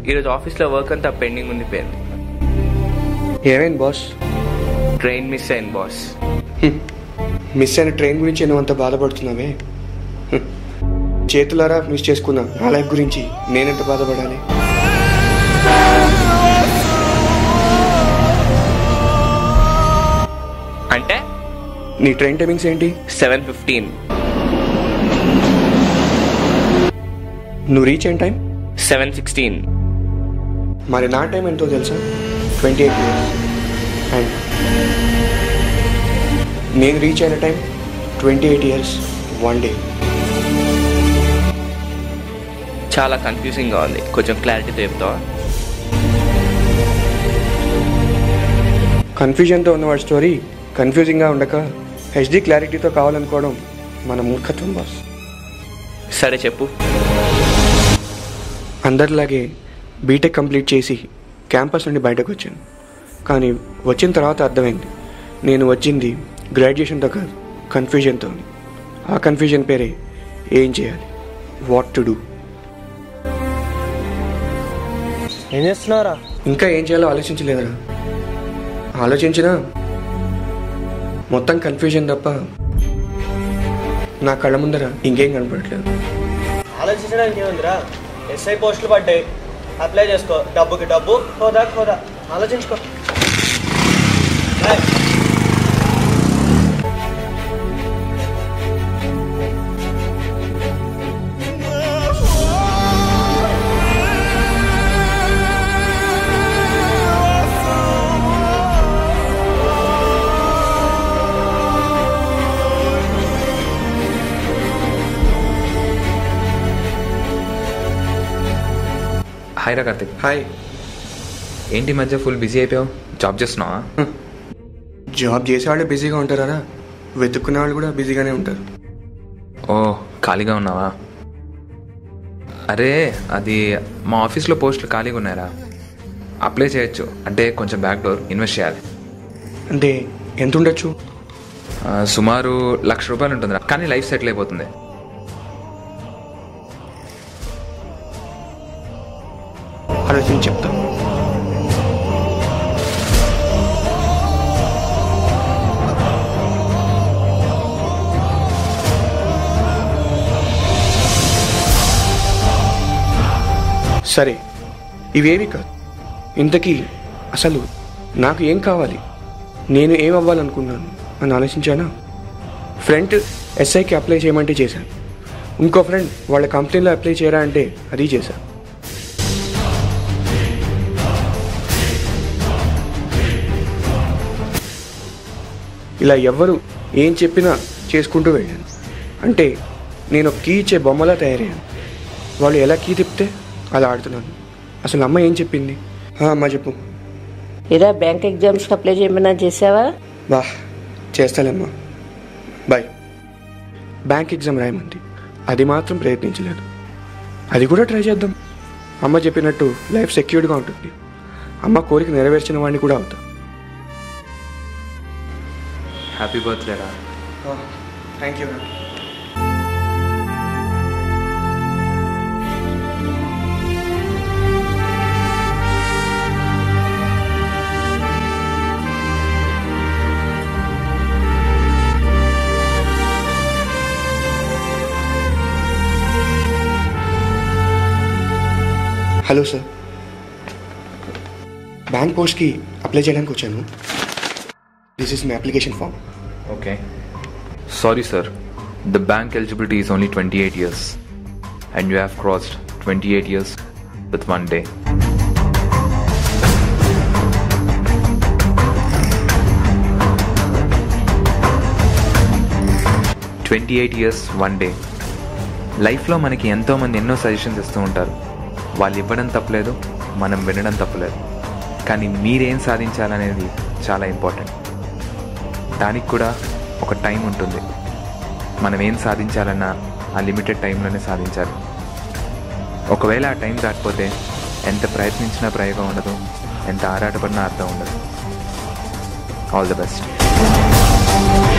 ఈరోజు ఆఫీస్లో వర్క్ అంతా పెండింగ్ ఉండిపోయింది ఏమైంది బాస్ ట్రైన్ మిస్ అయింది బాస్ మిస్ అయిన ట్రైన్ గురించి నువ్వు అంత బాధపడుతున్నావే హ్మ్. చేతులారా మిస్ చేసుకున్నా నా లైఫ్ గురించి నేనెంత బాధపడాలి అంటే నీ ట్రైన్ టైమింగ్స్ ఏంటి సెవెన్ ఫిఫ్టీన్ నువ్వు రీచ్ అయిన టైం సెవెన్ సిక్స్టీన్ మరి నా టైం ఎంతో తెలుసా ట్వంటీ ఎయిట్ ఇయర్స్ అండ్ నేను రీచ్ అయిన time twenty eight years one day చాలా కన్ఫ్యూజింగ్గా ఉంది కొంచెం క్లారిటీతో చెప్తావా కన్ఫ్యూజన్తో ఉన్న వాడి స్టోరీ కన్ఫ్యూజింగ్గా ఉండక హెచ్డి క్లారిటీతో కావాలనుకోవడం మన మూర్ఖత్వం బాస్ సరే చెప్పు అందరిలాగే బీటెక్ కంప్లీట్ చేసి క్యాంపస్ నుండి బయటకు వచ్చాను కానీ వచ్చిన తర్వాత అర్థమైంది నేను వచ్చింది గ్రాడ్యుయేషన్తో కాదు కన్ఫ్యూజన్తో ఆ కన్ఫ్యూజన్ పేరే ఏం చేయాలి వాట్ టు డూ ఏం చేస్తున్నారా ఇంకా ఏం చేయాలో ఆలోచించలేదురా ఆలోచించినా మొత్తం కన్ఫ్యూజన్ తప్ప నా కళ్ళ ముందర ఇంకేం కనపడట్లేదు ఆలోచించడానికి ఏముందిరా ఎస్ఐ పోస్టులు పడ్డాయి అప్లై చేసుకో డబ్బుకి డబ్బు హోదా హోదా ఆలోచించుకో ఏయ్, హాయ్ రా కార్తిక్ హాయ్ ఏంటి ఈ మధ్య ఫుల్ బిజీ అయిపోయావు జాబ్ చేస్తున్నావా జాబ్ చేసేవాళ్ళు బిజీగా ఉంటారా వెతుక్కునే వాళ్ళు కూడా బిజీగానే ఉంటారు ఓ ఖాళీగా ఉన్నావా అరే అది మా ఆఫీస్లో పోస్టులు ఖాళీగా ఉన్నాయరా అప్లై చేయొచ్చు అంటే కొంచెం బ్యాక్ డోర్ ఇన్వెస్ట్ చేయాలి అంటే ఎంత ఉండొచ్చు ఆ, సుమారు లక్ష రూపాయలు ఉంటుందిరా కానీ లైఫ్ సెటిల్ అయిపోతుంది ఆలోచించి చెప్తాను సరే ఇవేవి కాదు ఇంతకీ అసలు నాకు ఏం కావాలి నేను ఏం అవ్వాలనుకున్నాను అని ఆలోచించానా ఫ్రెండ్ ఎస్ఐకి అప్లై చేయమంటే చేశాను ఇంకో ఫ్రెండ్ వాళ్ళ కంపెనీలో అప్లై చేయరా అంటే అది చేశాను ఇలా ఎవ్వరు ఏం చెప్పినా చేసుకుంటూ వెళ్ళాను అంటే నేను ఒక కీ ఇచ్చే బొమ్మలా తయారయ్యాను వాళ్ళు ఎలా కీ తిప్పితే అలా ఆడుతున్నాను అసలు అమ్మ ఏం చెప్పింది "ఆ, అమ్మ చెప్పు ఇరా బ్యాంక్ ఎగ్జామ్స్కి అప్లై చేయమన్నా చేసావా బా చేస్తాలేమ్మా బాయ్ బ్యాంక్ ఎగ్జామ్ రాయమంది అది మాత్రం ప్రయత్నించలేదు అది కూడా ట్రై చేద్దాం అమ్మ చెప్పినట్టు లైఫ్ సెక్యూర్డ్గా ఉంటుంది అమ్మ కోరిక నెరవేర్చిన వాడిని కూడా అవుతా హ్యాపీ బర్త్డే రా thank you hello sir bank పోస్ట్కి అప్లై చేయడానికి వచ్చాను this is my application form okay sorry sir the bank eligibility is only twenty eight years and you have crossed twenty eight years with one day twenty eight years one day లైఫ్లో మనకి ఎంతోమంది ఎన్నో suggestions ఇస్తూ ఉంటారు వాళ్ళు ఇవ్వడం తప్పలేదు మనం వినడం తప్పలేదు కానీ మీరేం సాధించాలనేది చాలా ఇంపార్టెంట్ దానికి కూడా ఒక టైం ఉంటుంది మనం ఏం సాధించాలన్నా ఆ లిమిటెడ్ టైంలోనే సాధించాలి ఒకవేళ ఆ టైం దాటిపోతే ఎంత ప్రయత్నించినా ప్రయోగం ఉండదు ఎంత ఆరాటపడినా అర్థం ఉండదు ఆల్ ది బెస్ట్